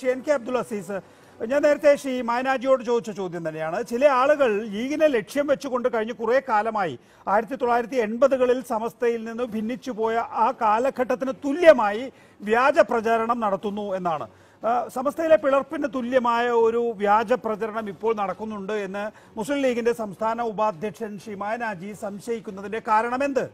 Shri N K Abdul Aziz ഞാൻ നേരത്തെ ശ്രീ മായനാജിയോട് ചോദിച്ച ചോദ്യം തന്നെയാണ് ചില ആളുകൾ ലീഗിനെ ലക്ഷ്യം വെച്ചുകൊണ്ട് കഴിഞ്ഞ കുറേ കാലമായി ആയിരത്തി തൊള്ളായിരത്തി എൺപതുകളിൽ സമസ്തയിൽ നിന്ന് ഭിന്നിച്ചു പോയ ആ കാലഘട്ടത്തിന് തുല്യമായി വ്യാജ പ്രചാരണം നടത്തുന്നു എന്നാണ് ആ, സമസ്തയിലെ പിളർപ്പിന് തുല്യമായ ഒരു വ്യാജ പ്രചരണം ഇപ്പോൾ നടക്കുന്നുണ്ട് എന്ന് മുസ്ലിം ലീഗിന്റെ സംസ്ഥാന ഉപാധ്യക്ഷൻ ശ്രീ മായനാജി സംശയിക്കുന്നതിന്റെ കാരണം എന്ത്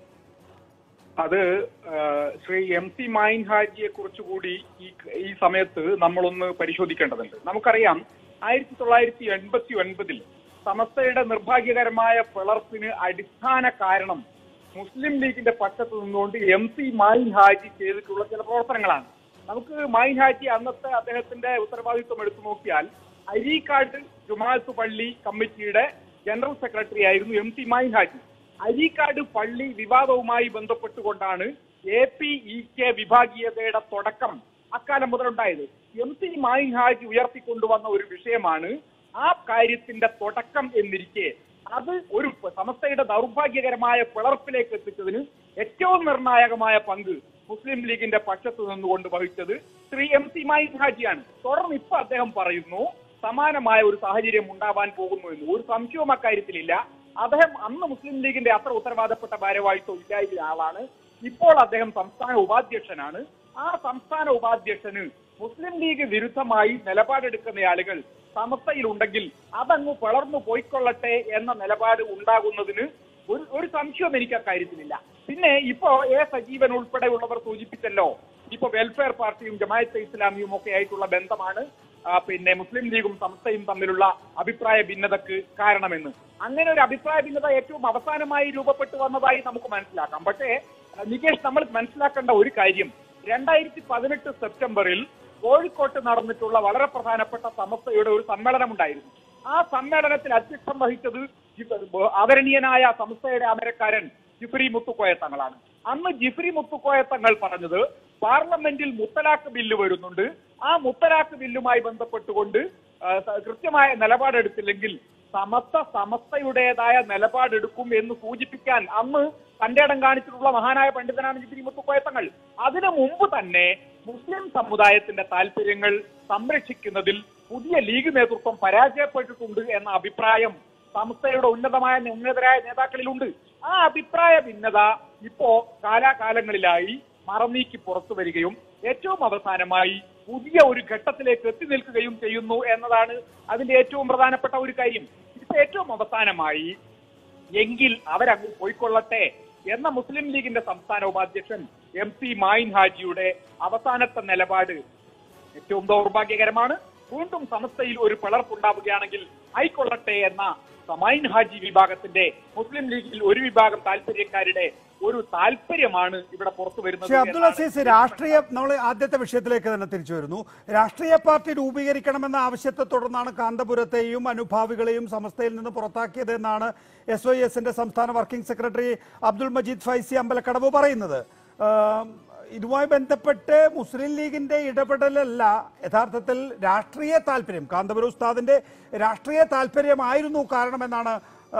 അത് ആ, ശ്രീ എം സി മൈൻ ഹാജിയെ കുറിച്ചുകൂടി ഈ ഈ സമയത്ത് നമ്മളൊന്ന് പരിശോധിക്കേണ്ടതുണ്ട് നമുക്കറിയാം ആയിരത്തി തൊള്ളായിരത്തി എൺപത്തി ഒൻപതിൽ സമസ്തയുടെ നിർഭാഗ്യകരമായ പിളർപ്പിന് അടിസ്ഥാന കാരണം മുസ്ലിം ലീഗിന്റെ പക്ഷത്ത് നിന്നുകൊണ്ട് എം സി മൈൻ ഹാജി ചെയ്തിട്ടുള്ള ചില പ്രവർത്തനങ്ങളാണ് നമുക്ക് മൈൻ ഹാജി അന്നത്തെ അദ്ദേഹത്തിന്റെ ഉത്തരവാദിത്വം എടുത്തു നോക്കിയാൽ അരീക്കാട് ജുമാഅത്ത് പള്ളി കമ്മിറ്റിയുടെ ജനറൽ സെക്രട്ടറി ആയിരുന്നു എം സി മൈൻ ഹാജി അരീക്കാട് പള്ളി വിവാദവുമായി ബന്ധപ്പെട്ടുകൊണ്ടാണ് എ പി ഇ കെ വിഭാഗീയതയുടെ തുടക്കം അക്കാലം മുതലുണ്ടായത് എം സി മായിൻ ഹാജി ഉയർത്തിക്കൊണ്ടുവന്ന ഒരു വിഷയമാണ് ആ കാര്യത്തിന്റെ തുടക്കം എന്നിരിക്കെ അത് ഒരു സമസ്തയുടെ ദൗർഭാഗ്യകരമായ പിളർപ്പിലേക്ക് എത്തിച്ചതിന് ഏറ്റവും നിർണായകമായ പങ്ക് മുസ്ലിം ലീഗിന്റെ പക്ഷത്ത് നിന്നുകൊണ്ട് വഹിച്ചത് ശ്രീ എം സി മായിൻ ഹാജിയാണ് തുടർന്ന് ഇപ്പൊ അദ്ദേഹം പറയുന്നു സമാനമായ ഒരു സാഹചര്യം ഉണ്ടാവാൻ പോകുന്നു എന്ന് ഒരു സംശയവും അക്കാര്യത്തിലില്ല അദ്ദേഹം അന്ന് മുസ്ലിം ലീഗിന്റെ അത്ര ഉത്തരവാദപ്പെട്ട ഭാരവാഹിത്വം ഇല്ലായിരുന്ന ആളാണ് ഇപ്പോൾ അദ്ദേഹം സംസ്ഥാന ഉപാധ്യക്ഷനാണ് ആ സംസ്ഥാന ഉപാധ്യക്ഷന് മുസ്ലിം ലീഗ് വിരുദ്ധമായി നിലപാടെടുക്കുന്ന ആളുകൾ സമസ്തയിലുണ്ടെങ്കിൽ അതങ്ങ് വളർന്നു പോയിക്കൊള്ളട്ടെ എന്ന നിലപാട് ഉണ്ടാകുന്നതിന് ഒരു ഒരു സംശയവും എനിക്ക് അക്കാര്യത്തിലില്ല പിന്നെ ഇപ്പോ എ സജീവൻ ഉൾപ്പെടെയുള്ളവർ സൂചിപ്പിച്ചല്ലോ ഇപ്പൊ വെൽഫെയർ പാർട്ടിയും ജമായത്തെ ഇസ്ലാമിയും ഒക്കെ ആയിട്ടുള്ള ബന്ധമാണ് ആ, പിന്നെ മുസ്ലിം ലീഗും സംസ്ഥയും തമ്മിലുള്ള അഭിപ്രായ ഭിന്നതക്ക് കാരണമെന്ന് അങ്ങനെ ഒരു അഭിപ്രായ ഭിന്നത ഏറ്റവും അവസാനമായി രൂപപ്പെട്ടു വന്നതായി നമുക്ക് മനസ്സിലാക്കാം പക്ഷേ ആ, നികേഷ് നമ്മൾ മനസ്സിലാക്കേണ്ട ഒരു കാര്യം രണ്ടായിരത്തി പതിനെട്ട് സെപ്റ്റംബറിൽ കോഴിക്കോട്ട് നടന്നിട്ടുള്ള വളരെ പ്രധാനപ്പെട്ട സമസ്തയുടെ ഒരു സമ്മേളനം ഉണ്ടായിരുന്നു ആ സമ്മേളനത്തിൽ അധ്യക്ഷം വഹിച്ചത് ജിഫ്- ആദരണീയനായ സംസ്ഥയുടെ അമരക്കാരൻ ജിഫ്രി മുത്തുക്കോയ തങ്ങളാണ് അന്ന് ജിഫ്രി മുത്തുക്കോയ തങ്ങൾ പറഞ്ഞത് പാർലമെന്റിൽ മുത്തലാഖ് ബില്ല് വരുന്നുണ്ട് ആ മുത്തലാഖ് ബില്ലുമായി ബന്ധപ്പെട്ടുകൊണ്ട് ആ, സ- കൃത്യമായ നിലപാടെടുത്തില്ലെങ്കിൽ സമസ്ത സമസ്തയുടേതായ നിലപാടെടുക്കും എന്ന് സൂചിപ്പിക്കാൻ അന്ന് തന്റെ ഇടം കാണിച്ചിട്ടുള്ള മഹാനായ പണ്ഡിതനാണ് ജിഫ്രി മുത്തുക്കോയ തങ്ങൾ അതിനു മുമ്പ് തന്നെ മുസ്ലിം സമുദായത്തിന്റെ താല്പര്യങ്ങൾ സംരക്ഷിക്കുന്നതിൽ പുതിയ ലീഗ് നേതൃത്വം പരാജയപ്പെട്ടിട്ടുണ്ട് എന്ന അഭിപ്രായം സംസ്ഥയുടെ ഉന്നതമായ ഉന്നതരായ നേതാക്കളിലുണ്ട് ആ അഭിപ്രായ ഭിന്നത ഇപ്പോ കാലാകാലങ്ങളിലായി മറന്നീക്കി പുറത്തു വരികയും ഏറ്റവും അവസാനമായി പുതിയ ഒരു ഘട്ടത്തിലേക്ക് എത്തി നിൽക്കുകയും ചെയ്യുന്നു എന്നതാണ് അതിന്റെ ഏറ്റവും പ്രധാനപ്പെട്ട ഒരു കാര്യം ഇപ്പൊ ഏറ്റവും അവസാനമായി എങ്കിൽ അവരങ്ങ് പോയിക്കൊള്ളട്ടെ എന്ന മുസ്ലിം ലീഗിന്റെ സംസ്ഥാന ഉപാധ്യക്ഷൻ എം സി മായിൻ ഹാജിയുടെ അവസാനത്തെ നിലപാട് ഏറ്റവും ദൗർഭാഗ്യകരമാണ് വീണ്ടും സമസ്തയിൽ ഒരു പിളർപ്പുണ്ടാവുകയാണെങ്കിൽ ആയിക്കൊള്ളട്ടെ എന്ന സമൈൻ ഹാജി വിഭാഗത്തിന്റെ മുസ്ലിം ലീഗിൽ ഒരു വിഭാഗം താല്പര്യക്കാരുടെ ഒരു താല്പര്യമാണ് ഇവിടെ പുറത്തു വരുന്നത് ശ്രീ അബ്ദുൽ എന്നാണ് അസീസ് രാഷ്ട്രീയ നമ്മൾ ആദ്യത്തെ വിഷയത്തിലേക്ക് തന്നെ തിരിച്ചു വരുന്നു രാഷ്ട്രീയ പാർട്ടി രൂപീകരിക്കണമെന്ന ആവശ്യത്തെ തുടർന്നാണ് കാന്തപുരത്തെയും അനുഭാവികളെയും സമസ്തയിൽ നിന്ന് പുറത്താക്കിയത് എന്നാണ് എസ് വൈ എസിന്റെ സംസ്ഥാന വർക്കിംഗ് സെക്രട്ടറി അബ്ദുൾ മജീദ് ഫൈസി അമ്പലക്കടവ് പറയുന്നത് ആം, ഇതുമായി ബന്ധപ്പെട്ട് മുസ്ലിം ലീഗിന്റെ ഇടപെടലല്ല യഥാർത്ഥത്തിൽ രാഷ്ട്രീയ താല്പര്യം കാന്തപുര ഉസ്താദിന്റെ രാഷ്ട്രീയ താല്പര്യമായിരുന്നു കാരണമെന്നാണ് ആ,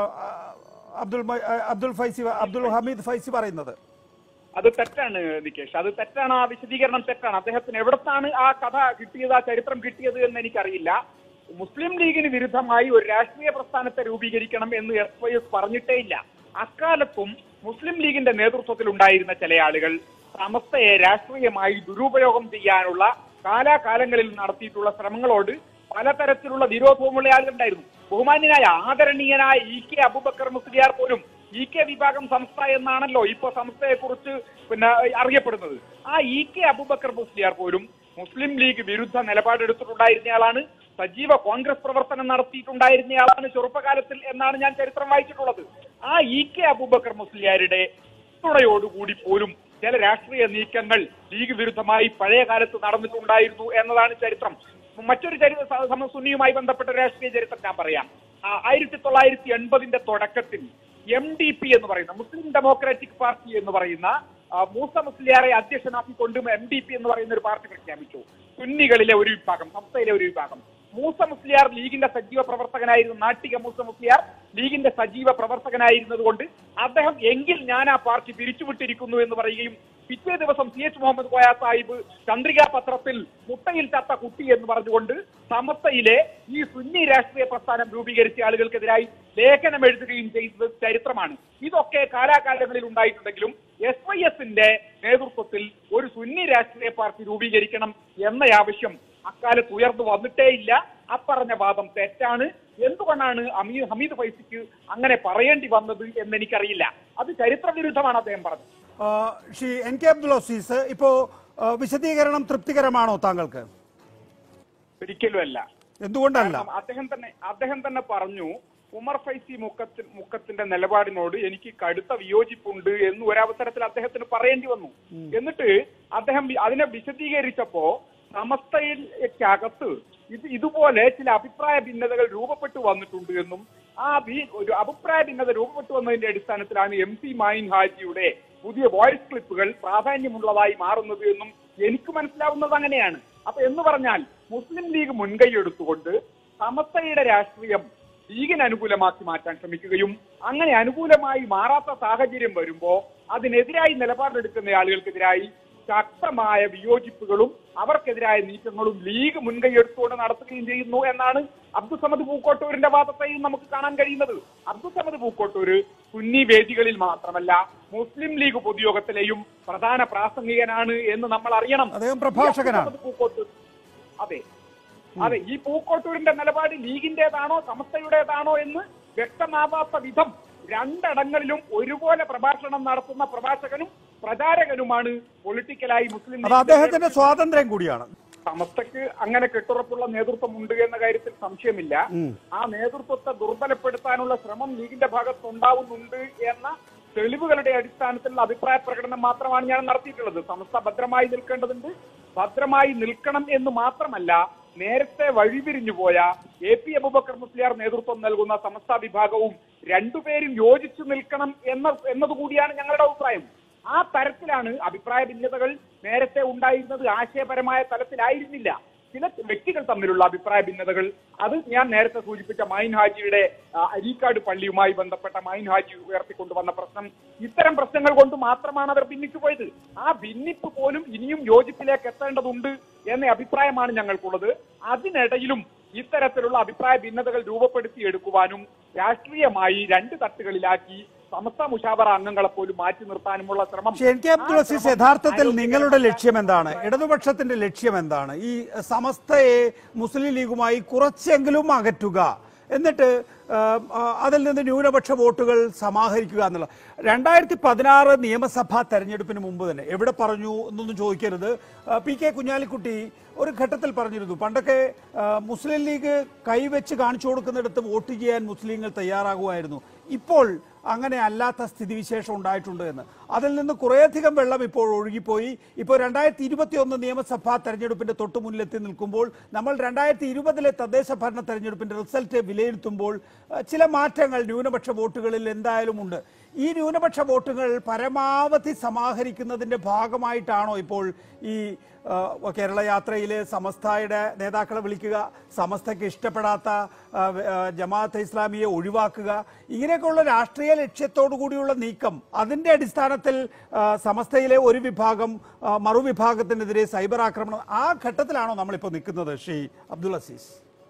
അബ്ദുൾ മ- അബ്ദുൾ ഫൈസി അബ്ദുൾ ഹമീദ് ഫൈസി പറയുന്നത് അത് തെറ്റാണ് നികേഷ് അത് തെറ്റാണ് ആ വിശദീകരണം തെറ്റാണ് അദ്ദേഹത്തിന് എവിടത്താണ് ആ കഥ കിട്ടിയത് ആ ചരിത്രം കിട്ടിയത് എന്ന് എനിക്കറിയില്ല മുസ്ലിം ലീഗിന് വിരുദ്ധമായി ഒരു രാഷ്ട്രീയ പ്രസ്ഥാനത്തെ രൂപീകരിക്കണം എന്ന് എസ് വൈ എസ് പറഞ്ഞിട്ടേ ഇല്ല അക്കാലത്തും മുസ്ലിം ലീഗിന്റെ നേതൃത്വത്തിൽ ഉണ്ടായിരുന്ന ചില ആളുകൾ സമസ്തയെ രാഷ്ട്രീയമായി ദുരുപയോഗം ചെയ്യാനുള്ള കാലാകാലങ്ങളിൽ നടത്തിയിട്ടുള്ള ശ്രമങ്ങളോട് പലതരത്തിലുള്ള വിരോധവുമുള്ള ആളുകളുണ്ടായിരുന്നു ബഹുമാന്യനായ ആദരണീയനായ ഇ കെ അബുബക്കർ മുസ്ലിയാർ പോലും ഇ കെ വിഭാഗം സംസ്ഥ എന്നാണല്ലോ ഇപ്പൊ സംസ്ഥയെ കുറിച്ച് പിന്നെ അറിയപ്പെടുന്നത് ആ ഇ കെ അബുബക്കർ മുസ്ലിയാർ പോലും മുസ്ലിം ലീഗ് വിരുദ്ധ നിലപാടെടുത്തിട്ടുണ്ടായിരുന്നയാളാണ് സജീവ കോൺഗ്രസ് പ്രവർത്തനം നടത്തിയിട്ടുണ്ടായിരുന്നയാളാണ് ചെറുപ്പകാലത്തിൽ എന്നാണ് ഞാൻ ചരിത്രം വായിച്ചിട്ടുള്ളത് ആ ഇ കെ അബൂബക്കർ മുസ്ലിയാരുടെ പിന്തുണയോടുകൂടി പോലും ചില രാഷ്ട്രീയ നീക്കങ്ങൾ ലീഗ് വിരുദ്ധമായി പഴയ കാലത്ത് നടന്നിട്ടുണ്ടായിരുന്നു എന്നതാണ് ചരിത്രം മറ്റൊരു ചരിത്ര സ- സമ- സുന്നിയുമായി ബന്ധപ്പെട്ട രാഷ്ട്രീയ ചരിത്രം ഞാൻ പറയാം ആ, ആയിരത്തി തൊള്ളായിരത്തി എൺപതിന്റെ തുടക്കത്തിൽ എം ഡി പി എന്ന് പറയുന്ന മുസ്ലിം ഡെമോക്രാറ്റിക് പാർട്ടി എന്ന് പറയുന്ന ആ, മൂസ മുസ്ലിയാറെ അധ്യക്ഷനാക്കിക്കൊണ്ട് എം ഡി പി എന്ന് പറയുന്ന ഒരു പാർട്ടി പ്രഖ്യാപിച്ചു സുന്നികളിലെ ഒരു വിഭാഗം സംസ്ഥയിലെ ഒരു വിഭാഗം മൂസ മുസ്ലിയാർ ലീഗിന്റെ സജീവ പ്രവർത്തകനായിരുന്നു നാട്ടിക മൂസ മുസ്ലിയാർ ലീഗിന്റെ സജീവ പ്രവർത്തകനായിരുന്നത് കൊണ്ട് അദ്ദേഹം എങ്കിൽ ഞാൻ ആ പാർട്ടി പിരിച്ചുവിട്ടിരിക്കുന്നു എന്ന് പറയുകയും പിറ്റേ ദിവസം സി എച്ച് മുഹമ്മദ് കോയ സാഹിബ് ചന്ദ്രികാ പത്രത്തിൽ മുട്ടയിൽ ചത്ത കുട്ടി എന്ന് പറഞ്ഞുകൊണ്ട് സമസ്തയിലെ ഈ സുന്നി രാഷ്ട്രീയ പ്രസ്ഥാനം രൂപീകരിച്ച ആളുകൾക്കെതിരായി ലേഖനം എഴുതുകയും ചെയ്തത് ചരിത്രമാണ് ഇതൊക്കെ കാലാകാലങ്ങളിൽ ഉണ്ടായിട്ടുണ്ടെങ്കിലും എസ് വൈ എസിന്റെ നേതൃത്വത്തിൽ ഒരു സുന്നി രാഷ്ട്രീയ പാർട്ടി രൂപീകരിക്കണം എന്ന ആവശ്യം അക്കാലത്ത് ഉയർന്നു വന്നിട്ടേയില്ല അപ്പറഞ്ഞ വാദം തെറ്റാണ് എന്തുകൊണ്ടാണ് അമീ ഹമീദ് ഫൈസിക്ക് അങ്ങനെ പറയേണ്ടി വന്നത് എന്ന് എനിക്കറിയില്ല അത് ചരിത്ര വിരുദ്ധമാണ് അദ്ദേഹം പറഞ്ഞത് ആ, ശ്രീ എൻ കെ അബ്ദുൽ അസീസ് ഇപ്പോ ആ, വിശദീകരണം തൃപ്തികരമാണോ താങ്കൾക്ക് ഒരിക്കലുമല്ല എന്തുകൊണ്ടല്ല കാരണം അദ്ദേഹം തന്നെ അദ്ദേഹം തന്നെ പറഞ്ഞു ഉമർ ഫൈസി മുക്കത്തി മുക്കത്തിന്റെ നിലപാടിനോട് എനിക്ക് കടുത്ത വിയോജിപ്പുണ്ട് എന്ന് ഒരവസരത്തിൽ അദ്ദേഹത്തിന് പറയേണ്ടി വന്നു എന്നിട്ട് അദ്ദേഹം വി- അതിനെ വിശദീകരിച്ചപ്പോ സമസ്തയിലേക്കകത്ത് ഇത് ഇതുപോലെ ചില അഭിപ്രായ ഭിന്നതകൾ രൂപപ്പെട്ടു വന്നിട്ടുണ്ട് എന്നും ആ വി- ഒരു അഭിപ്രായ ഭിന്നത രൂപപ്പെട്ടു വന്നതിന്റെ അടിസ്ഥാനത്തിലാണ് എം പി മായിൻ ഹാജിയുടെ പുതിയ വോയിസ് ക്ലിപ്പുകൾ പ്രാധാന്യമുള്ളതായി മാറുന്നത് എന്നും എനിക്ക് മനസ്സിലാവുന്നത് അങ്ങനെയാണ് അപ്പൊ എന്ന് പറഞ്ഞാൽ മുസ്ലിം ലീഗ് മുൻകൈ എടുത്തുകൊണ്ട് സമസ്തയുടെ രാഷ്ട്രീയം ലീഗിന് അനുകൂലമാക്കി മാറ്റാൻ ശ്രമിക്കുകയും അങ്ങനെ അനുകൂലമായി മാറാത്ത സാഹചര്യം വരുമ്പോ അതിനെതിരായി നിലപാടെടുക്കുന്ന ആളുകൾക്കെതിരായി ശക്തമായ വിയോജിപ്പുകളും അവർക്കെതിരായ നീക്കങ്ങളും ലീഗ് മുൻകൈ എടുത്തുകൊണ്ട് നടത്തുകയും ചെയ്യുന്നു എന്നാണ് അബ്ദുസമദ് പൂക്കോട്ടൂരിന്റെ വാദത്തെയും നമുക്ക് കാണാൻ കഴിയുന്നത് അബ്ദുസമദ് പൂക്കോട്ടൂര് സുന്നി വേദികളിൽ മാത്രമല്ല മുസ്ലിം ലീഗ് പൊതുയോഗത്തിലെയും പ്രധാന പ്രാസംഗികനാണ് എന്ന് നമ്മൾ അറിയണം അദ്ദേഹം പ്രഭാഷകനാണ്. ഈ അബ്ദുസമദ് പൂക്കോട്ടൂർ അതെ അതെ ഈ പൂക്കോട്ടൂരിന്റെ നിലപാട് ലീഗിന്റേതാണോ സമസ്തയുടേതാണോ എന്ന് വ്യക്തമാവാത്ത വിധം രണ്ടിടങ്ങളിലും ഒരുപോലെ പ്രഭാഷണം നടത്തുന്ന പ്രഭാഷകനും പ്രചാരകനുമാണ് പൊളിറ്റിക്കലായി മുസ്ലിം അത് ലീഗിന്റെ അദ്ദേഹത്തിന്റെ സ്വാതന്ത്ര്യം കൂടിയാണ് സമസ്തക്ക് അങ്ങനെ കെട്ടുറപ്പുള്ള നേതൃത്വം ഉണ്ട് എന്ന കാര്യത്തിൽ സംശയമില്ല ആ നേതൃത്വത്തെ ദുർബലപ്പെടുത്താനുള്ള ശ്രമം ലീഗിന്റെ ഭാഗത്തുണ്ടാവുന്നുണ്ട് എന്ന തെളിവുകളുടെ അടിസ്ഥാനത്തിലുള്ള അഭിപ്രായ പ്രകടനം മാത്രമാണ് ഞാൻ നടത്തിയിട്ടുള്ളത് സംസ്ഥ ഭദ്രമായി നിൽക്കേണ്ടതുണ്ട് ഭദ്രമായി നിൽക്കണം എന്ന് മാത്രമല്ല നേരത്തെ വഴിപിരിഞ്ഞു പോയ എ പി അബുബക്കർ മുസ്ലിയാർ നേതൃത്വം നൽകുന്ന സമസ്ത വിഭാഗവും രണ്ടുപേരും യോജിച്ചു നിൽക്കണം എന്ന എന്നതുകൂടിയാണ് ഞങ്ങളുടെ അഭിപ്രായം ആ തരത്തിലാണ് അഭിപ്രായ ഭിന്നതകൾ നേരത്തെ ഉണ്ടായിരുന്നത് ആശയപരമായ തലത്തിലായിരുന്നില്ല ചില വ്യക്തികൾ തമ്മിലുള്ള അഭിപ്രായ ഭിന്നതകൾ അത് ഞാൻ നേരത്തെ സൂചിപ്പിച്ച മൈൻ ഹാജിയുടെ ആ, അരീക്കാട് പള്ളിയുമായി ബന്ധപ്പെട്ട മൈൻ ഹാജി ഉയർത്തിക്കൊണ്ടുവന്ന പ്രശ്നം ഇത്തരം പ്രശ്നങ്ങൾ കൊണ്ട് മാത്രമാണ് അവർ ഭിന്നിച്ചു പോയത് ആ ഭിന്നിപ്പ് പോലും ഇനിയും യോജിപ്പിലേക്ക് എത്തേണ്ടതുണ്ട് എന്ന അഭിപ്രായമാണ് ഞങ്ങൾക്കുള്ളത് അതിനിടയിലും ഇത്തരത്തിലുള്ള അഭിപ്രായ ഭിന്നതകൾ രൂപപ്പെടുത്തിയെടുക്കുവാനും രാഷ്ട്രീയമായി രണ്ട് തട്ടുകളിലാക്കി സമസ്ത മുഷാവറ അംഗങ്ങളെ പോലും മാറ്റി നിർത്താനുമുള്ള ശ്രമം പക്ഷേ എൻ കെ അബ്ദുൾ ആ അസീസ് ശ്രമം യഥാർത്ഥത്തിൽ ആരോഗ്യകരമായ- നിങ്ങളുടെ ലക്ഷ്യം എന്താണ് ഇടതുപക്ഷത്തിന്റെ ലക്ഷ്യം എന്താണ് ഈ സമസ്തയെ മുസ്ലിം ലീഗുമായി കുറച്ചെങ്കിലും അകറ്റുക എന്നിട്ട് ആ, ആ, അതിൽ നിന്ന് ന്യൂനപക്ഷ വോട്ടുകൾ സമാഹരിക്കുക എന്നുള്ള രണ്ടായിരത്തി പതിനാറ് നിയമസഭാ തെരഞ്ഞെടുപ്പിന് മുമ്പ് തന്നെ എവിടെ പറഞ്ഞു എന്നൊന്നും ചോദിക്കരുത് ആ, പി കെ കുഞ്ഞാലിക്കുട്ടി ഒരു ഘട്ടത്തിൽ പറഞ്ഞിരുന്നു പണ്ടൊക്കെ ആ, മുസ്ലിം ലീഗ് കൈവച്ച് കാണിച്ചു കൊടുക്കുന്നിടത്ത് വോട്ട് ചെയ്യാൻ മുസ്ലിങ്ങൾ തയ്യാറാകുമായിരുന്നു ഇപ്പോൾ അങ്ങനെ അല്ലാത്ത സ്ഥിതിവിശേഷം ഉണ്ടായിട്ടുണ്ട് എന്ന് അതിൽ നിന്ന് കുറേയധികം വെള്ളം ഇപ്പോൾ ഒഴുകിപ്പോയി ഇപ്പോൾ രണ്ടായിരത്തി ഇരുപത്തി ഒന്ന് നിയമസഭാ തെരഞ്ഞെടുപ്പിന്റെ തൊട്ടു മുന്നിലെത്തി നിൽക്കുമ്പോൾ നമ്മൾ രണ്ടായിരത്തി ഇരുപതിലെ തദ്ദേശ ഭരണ തെരഞ്ഞെടുപ്പിന്റെ റിസൾട്ട് വിലയിരുത്തുമ്പോൾ അഹ്, ചില മാറ്റങ്ങൾ ന്യൂനപക്ഷ വോട്ടുകളിൽ എന്തായാലും ഉണ്ട് ഈ ന്യൂനപക്ഷ വോട്ടുകൾ പരമാവധി സമാഹരിക്കുന്നതിന്റെ ഭാഗമായിട്ടാണോ ഇപ്പോൾ ഈ ആ, കേരള യാത്രയിലെ സമസ്തയുടെ നേതാക്കളെ വിളിക്കുക സമസ്തയ്ക്ക് ഇഷ്ടപ്പെടാത്ത ആ, വ- ആ, ജമാഅത്തെ ഇസ്ലാമിയെ ഒഴിവാക്കുക ഇങ്ങനെയൊക്കെയുള്ള രാഷ്ട്രീയ ലക്ഷ്യത്തോടു കൂടിയുള്ള നീക്കം അതിന്റെ അടിസ്ഥാനത്തിൽ ആ, സമസ്തയിലെ ഒരു വിഭാഗം ആ, മറുവിഭാഗത്തിനെതിരെ സൈബർ ആക്രമണം ആ ഘട്ടത്തിലാണോ നമ്മളിപ്പോൾ നിൽക്കുന്നത് ശ്രീ അബ്ദുൽ അസീസ്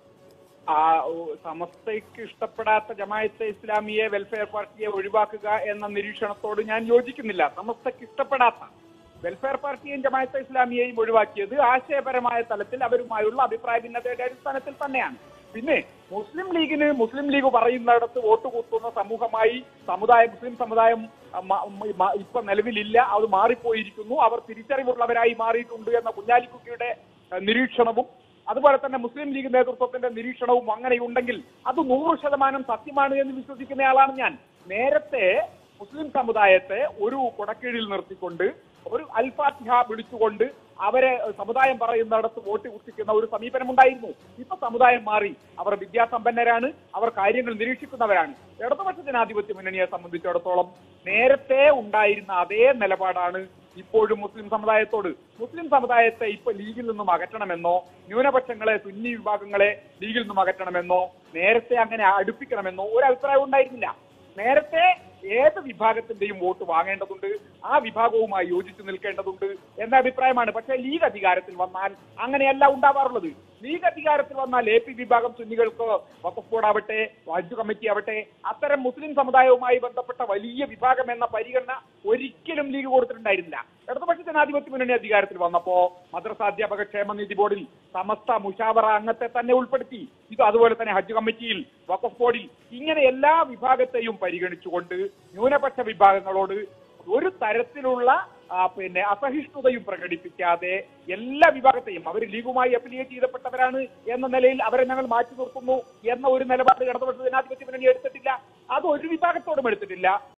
ആ ഓ, സമസ്തയ്ക്ക് ഇഷ്ടപ്പെടാത്ത ജമായത്തെ ഇസ്ലാമിയെ വെൽഫെയർ പാർട്ടിയെ ഒഴിവാക്കുക എന്ന നിരീക്ഷണത്തോട് ഞാൻ യോജിക്കുന്നില്ല സമസ്തയ്ക്ക് ഇഷ്ടപ്പെടാത്ത വെൽഫെയർ പാർട്ടിയെയും ജമായത്തെ ഇസ്ലാമിയെയും ഒഴിവാക്കിയത് ആശയപരമായ തലത്തിൽ അവരുമായുള്ള അഭിപ്രായ ഭിന്നതയുടെ അടിസ്ഥാനത്തിൽ തന്നെയാണ് പിന്നെ മുസ്ലിം ലീഗിന് മുസ്ലിം ലീഗ് പറയുന്നിടത്ത് വോട്ട് കുത്തുന്ന സമൂഹമായി സമുദായം മുസ്ലിം സമുദായം അ, മ- മ- മ- ഇപ്പൊ നിലവിലില്ല അത് മാറിപ്പോയിരിക്കുന്നു അവർ തിരിച്ചറിവുള്ളവരായി മാറിയിട്ടുണ്ട് എന്ന കുഞ്ഞാലിക്കുട്ടിയുടെ അ, നിരീക്ഷണവും അതുപോലെ തന്നെ മുസ്ലിം ലീഗ് നേതൃത്വത്തിന്റെ നിരീക്ഷണവും അങ്ങനെയുണ്ടെങ്കിൽ അത് നൂറ് ശതമാനം സത്യമാണ് എന്ന് വിശ്വസിക്കുന്നയാളാണ് ഞാൻ നേരത്തെ മുസ്ലിം സമുദായത്തെ ഒരു കുടക്കീഴിൽ നിർത്തിക്കൊണ്ട് ഒരു അൽഫാത്തിഹ വിളിച്ചുകൊണ്ട് അവരെ സമുദായം പറയുന്നിടത്ത് വോട്ട് കുത്തിക്കുന്ന ഒരു സമീപനം ഉണ്ടായിരുന്നു ഇപ്പൊ സമുദായം മാറി അവർ വിദ്യാസമ്പന്നരാണ് അവർ കാര്യങ്ങൾ നിരീക്ഷിക്കുന്നവരാണ് ഇടതുപക്ഷ ജനാധിപത്യ മുന്നണിയെ സംബന്ധിച്ചിടത്തോളം നേരത്തെ ഉണ്ടായിരുന്ന അതേ നിലപാടാണ് ഇപ്പോഴും മുസ്ലിം സമുദായത്തോട് മുസ്ലിം സമുദായത്തെ ഇപ്പൊ ലീഗിൽ നിന്നും അകറ്റണമെന്നോ ന്യൂനപക്ഷങ്ങളെ സുന്നി വിഭാഗങ്ങളെ ലീഗിൽ നിന്നും അകറ്റണമെന്നോ നേരത്തെ അങ്ങനെ അടുപ്പിക്കണമെന്നോ ഒരു അഭിപ്രായം ഉണ്ടായിരുന്നില്ല നേരത്തെ ഏത് വിഭാഗത്തിന്റെയും വോട്ട് വാങ്ങേണ്ടതുണ്ട് ആ വിഭാഗവുമായി യോജിച്ച് നിൽക്കേണ്ടതുണ്ട് എന്ന അഭിപ്രായമാണ് പക്ഷേ ലീഗ് അധികാരത്തിൽ വന്നാൽ അങ്ങനെയല്ല ഉണ്ടാവാറുള്ളത് ലീഗ് അധികാരത്തിൽ വന്നാൽ എ പി വിഭാഗം സുന്നികൾക്ക് വഖഫ് ബോർഡ് ആവട്ടെ ഹജ്ജ് കമ്മിറ്റി ആവട്ടെ അത്തരം മുസ്ലിം സമുദായവുമായി ബന്ധപ്പെട്ട വലിയ വിഭാഗം എന്ന പരിഗണന ഒരിക്കലും ലീഗ് കൊടുത്തിട്ടുണ്ടായിരുന്നില്ല ഇടതുപക്ഷ ജനാധിപത്യ മുന്നണി അധികാരത്തിൽ വന്നപ്പോ മദ്രസ അധ്യാപക ക്ഷേമനിധി ബോർഡിൽ സമസ്ത മുഷാവറ അംഗത്തെ തന്നെ ഉൾപ്പെടുത്തി ഇത് അതുപോലെ തന്നെ ഹജ്ജ് കമ്മിറ്റിയിൽ വഖഫ് ബോർഡിൽ ഇങ്ങനെ എല്ലാ വിഭാഗത്തെയും പരിഗണിച്ചുകൊണ്ട് ന്യൂനപക്ഷ വിഭാഗങ്ങളോട് ഒരു തരത്തിലുള്ള ആ, പിന്നെ അസഹിഷ്ണുതയും പ്രകടിപ്പിക്കാതെ എല്ലാ വിഭാഗത്തെയും അവർ ലീഗുമായി അഫിലിയേറ്റ് ചെയ്തപ്പെട്ടവരാണ് എന്ന നിലയിൽ അവരെ ഞങ്ങൾ മാറ്റി നിർത്തുന്നു എന്ന ഒരു നിലപാട് ഇടതുപക്ഷ ജനാധിപത്യ മുന്നണി എടുത്തിട്ടില്ല അത് ഒരു വിഭാഗത്തോടും എടുത്തിട്ടില്ല